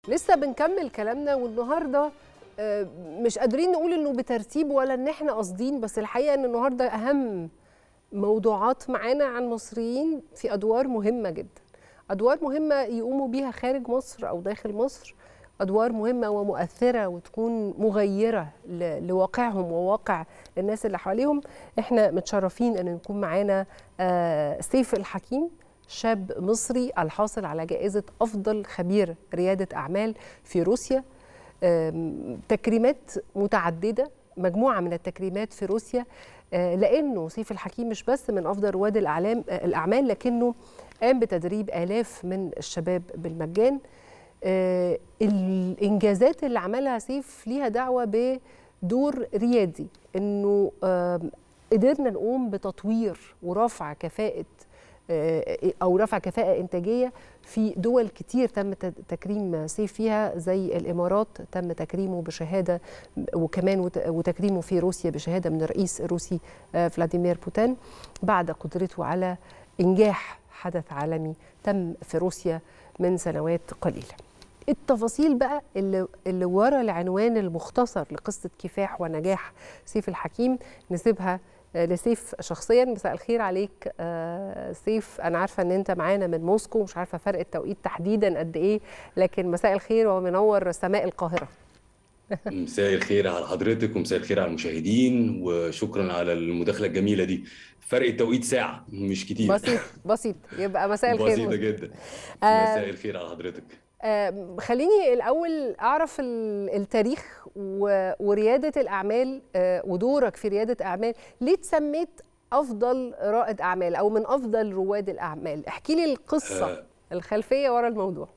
لسه بنكمل كلامنا والنهارده آه، مش قادرين نقول انه بترتيب ولا ان احنا قاصدين بس الحقيقه ان النهارده اهم موضوعات معانا عن مصريين في ادوار مهمه جدا ادوار مهمه يقوموا بيها خارج مصر او داخل مصر ادوار مهمه ومؤثره وتكون مغيره ل- لواقعهم وواقع الناس اللي حواليهم احنا متشرفين ان يكون معانا آه، سيف الحكيم شاب مصري الحاصل على جائزه افضل خبير رياده اعمال في روسيا آم، تكريمات متعدده مجموعه من التكريمات في روسيا آه، لانه سيف الحكيم مش بس من افضل رواد الاعلام آه، الاعمال لكنه قام بتدريب الاف من الشباب بالمجان آه، الانجازات اللي عملها سيف ليها دعوه بدور ريادي انه آم، قدرنا نقوم بتطوير ورفع كفاءه آه، او رفع كفاءه انتاجيه في دول كتير تم ت- تكريم سيف فيها زي الامارات تم تكريمه بشهاده وكمان وت- وتكريمه في روسيا بشهاده من الرئيس الروسي آه، فلاديمير بوتين بعد قدرته على انجاح حدث عالمي تم في روسيا من سنوات قليله. التفاصيل بقى اللي, اللي ورا العنوان المختصر لقصه كفاح ونجاح سيف الحكيم نسيبها آه، لسيف شخصيا مساء الخير عليك آه، سيف انا عارفه ان انت معانا من موسكو مش عارفه فرق التوقيت تحديدا قد ايه لكن مساء الخير ومنور سماء القاهره مساء الخير على حضرتك ومساء الخير على المشاهدين وشكرا على المداخلة الجميلة دي فرق التوقيت ساعة مش كتير بسيط بسيط يبقى مساء الخير بسيطة جدا آه، مساء الخير على حضرتك آه، خليني الأول أعرف ال- التاريخ و- وريادة الأعمال آه، ودورك في ريادة أعمال ليه اتسميت أفضل رائد أعمال أو من أفضل رواد الأعمال احكي لي القصة آه. الخلفية ورا الموضوع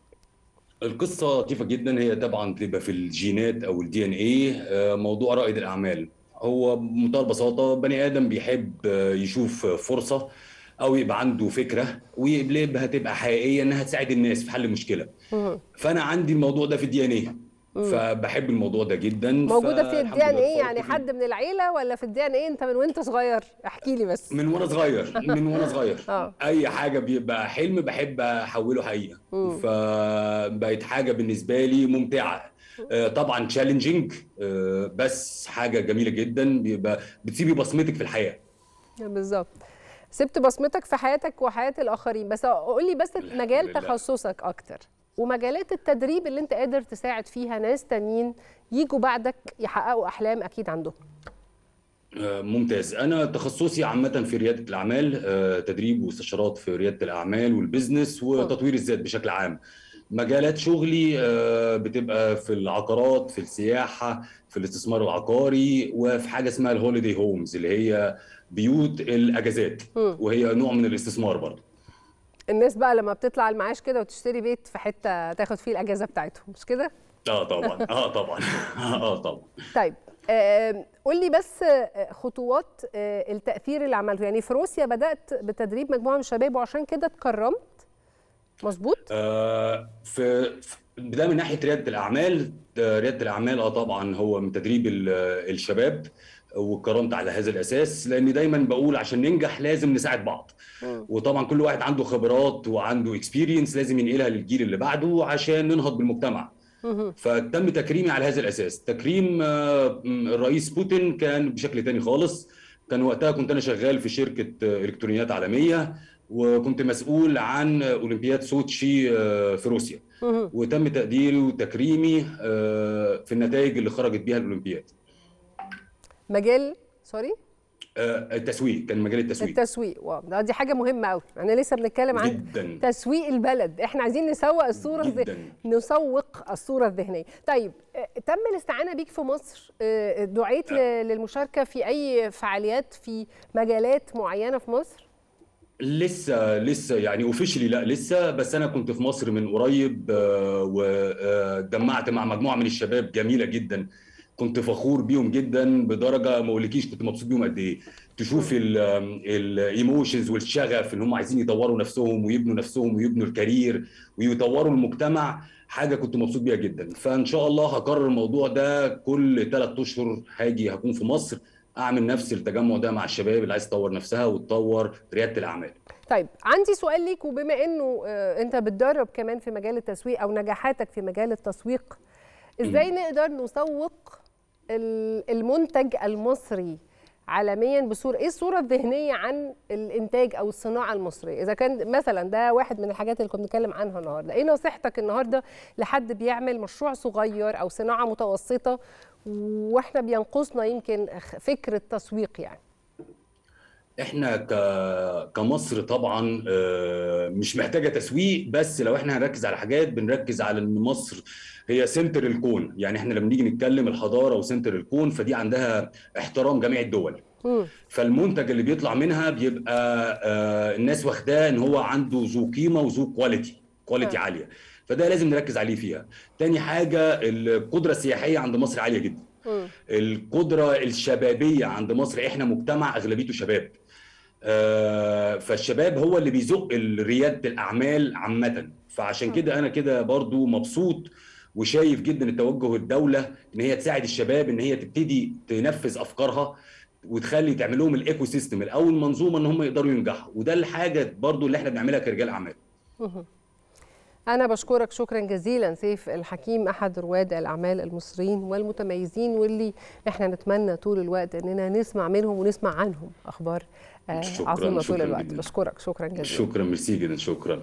القصة لطيفة جدا هي طبعا بتبقى في الجينات او الدي ان ايه موضوع رائد الاعمال هو بمنتهى البساطة بني ادم بيحب آه، يشوف فرصة او يبقى عنده فكرة ويقلبها تبقى حقيقية انها تساعد الناس في حل مشكلة مهم. فانا عندي الموضوع ده في الدي ان ايه فبحب الموضوع ده جدا موجودة في فالحمد الدي ان لله ايه يعني اتفرجت فيه. حد من العيلة ولا في الدي ان ايه أنت من وأنت صغير احكي لي بس من وانا صغير من وانا صغير آه. اي حاجه بيبقى حلم بحب احوله حقيقه مم. فبقت حاجه بالنسبه لي ممتعه آه، طبعا تشالنجينج بس حاجه جميله جدا بيبقى بتسيبي بصمتك في الحياه بالظبط سبت بصمتك في حياتك وحياة الآخرين بس قول لي بس مجال لله. تخصصك أكتر ومجالات التدريب اللي أنت قادر تساعد فيها ناس تانيين يجوا بعدك يحققوا أحلام أكيد عندهم آه، ممتاز انا تخصصي عامه في رياده الاعمال آه، تدريب واستشارات في رياده الاعمال والبيزنس وتطوير الذات بشكل عام مجالات شغلي آه، بتبقى في العقارات في السياحه في الاستثمار العقاري وفي حاجه اسمها الهوليدي هومز اللي هي بيوت الاجازات مم. وهي نوع من الاستثمار برضه الناس بقى لما بتطلع المعاش كده وتشتري بيت في حتة تاخد فيه الأجازة بتاعتهم مش كده؟ اه طبعا اه طبعا اه طبعا طيب آم، قول لي بس آه، خطوات آه، التأثير اللي عملته يعني في روسيا بدأت بتدريب مجموعة من الشباب وعشان كده اتكرمت مظبوط؟ آه، في في- ده من ناحيه رياده الاعمال آه، رياده الاعمال اه طبعا هو من تدريب ال- الشباب وكرمت على هذا الاساس لاني دايما بقول عشان ننجح لازم نساعد بعض مم. وطبعا كل واحد عنده خبرات وعنده اكسبيرينس لازم ينقلها للجيل اللي بعده عشان ننهض بالمجتمع مهم. فتم تكريمي على هذا الاساس تكريم آه، م- الرئيس بوتين كان بشكل تاني خالص كان وقتها كنت انا شغال في شركه آه، الكترونيات عالميه وكنت مسؤول عن اولمبياد سوتشي آه، في روسيا مهم. وتم تقديري وتكريمي آه، في النتائج اللي خرجت بيها الاولمبياد مجال سوري آه، التسويق كان مجال التسويق التسويق واو ده دي حاجه مهمه قوي احنا لسه بنتكلم عن جدا تسويق البلد احنا عايزين نسوق الصوره الذ- جدا نسوق الصوره الذهنيه طيب آه، تم الاستعانه بيك في مصر آه، دعيت ل- للمشاركه في اي فعاليات في مجالات معينه في مصر لسه لسه يعني اوفيشلي لا لسه بس انا كنت في مصر من قريب وجمعت مع مجموعه من الشباب جميله جدا كنت فخور بيهم جدا بدرجه ما اقولكيش كنت مبسوط بيهم قد ايه تشوف الايموشنز والشغف ان هم عايزين يطوروا نفسهم ويبنوا نفسهم ويبنوا الكارير ويطوروا المجتمع حاجه كنت مبسوط بيها جدا فان شاء الله هكرر الموضوع ده كل ثلاث اشهر هاجي هكون في مصر اعمل نفس التجمع ده مع الشباب اللي عايز تطور نفسها وتطور رياده الاعمال طيب عندي سؤال ليك وبما انه آه، انت بتدرب كمان في مجال التسويق او نجاحاتك في مجال التسويق ازاي نقدر نسوق ال- المنتج المصري عالميا بصوره ايه الصوره الذهنيه عن الانتاج او الصناعه المصريه اذا كان مثلا ده واحد من الحاجات اللي كنا بنتكلم عنها النهارده ايه نصيحتك النهارده لحد بيعمل مشروع صغير او صناعه متوسطه واحنا بينقصنا يمكن خ- فكره تسويق يعني احنا ك... كمصر طبعا آه، مش محتاجه تسويق بس لو احنا هنركز على حاجات بنركز على ان مصر هي سنتر الكون يعني احنا لما نيجي نتكلم الحضاره وسنتر الكون فدي عندها احترام جميع الدول مم. فالمنتج اللي بيطلع منها بيبقى آه، الناس واخداه ان هو عنده ذو قيمه وذو كواليتي كواليتي آه. عاليه فده لازم نركز عليه فيها تاني حاجه القدره السياحيه عند مصر عاليه جدا مم. القدرة الشبابية عند مصر احنا مجتمع اغلبيته شباب آه، فالشباب هو اللي بيزق ريادة الاعمال عامة فعشان كده انا كده برضو مبسوط وشايف جدا التوجه الدولة ان هي تساعد الشباب ان هي تبتدي تنفذ افكارها وتخلي تعمل لهم الايكو سيستم الاول منظومه ان هم يقدروا ينجحوا وده الحاجه برضو اللي احنا بنعملها كرجال اعمال مهم. أنا بشكرك شكرا جزيلا سيف الحكيم أحد رواد الأعمال المصريين والمتميزين واللي إحنا نتمنى طول الوقت إننا نسمع منهم ونسمع عنهم أخبار آه، شكراً، عظيمة طول شكراً الوقت جداً. بشكرك شكرا جزيلا شكرا ميرسي جدا شكرا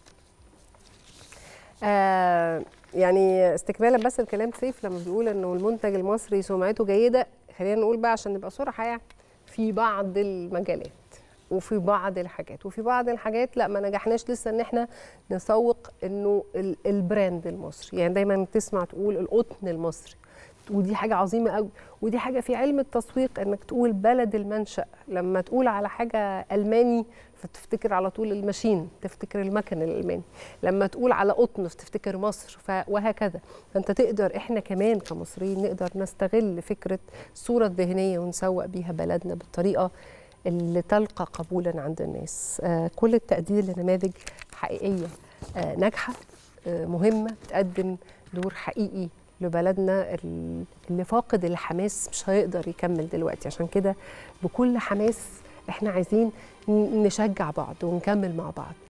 آه يعني استكمالا بس الكلام سيف لما بيقول انه المنتج المصري سمعته جيده خلينا نقول بقى عشان نبقى صراحه يعني في بعض المجالات وفي بعض الحاجات وفي بعض الحاجات لا ما نجحناش لسه ان احنا نسوق انه ال- البراند المصري يعني دايما تسمع تقول القطن المصري ودي حاجه عظيمه قوي ودي حاجه في علم التسويق انك تقول بلد المنشا لما تقول على حاجه الماني فتفتكر على طول الماشين تفتكر المكن الالماني لما تقول على قطن فتفتكر مصر ف- وهكذا فانت تقدر احنا كمان كمصريين نقدر نستغل فكره الصوره الذهنيه ونسوق بيها بلدنا بالطريقه اللي تلقى قبولا عند الناس آه كل التقدير لنماذج حقيقيه آه ناجحه آه مهمه بتقدم دور حقيقي لبلدنا ال- اللي فاقد الحماس مش هيقدر يكمل دلوقتي عشان كده بكل حماس احنا عايزين ن- نشجع بعض ونكمل مع بعض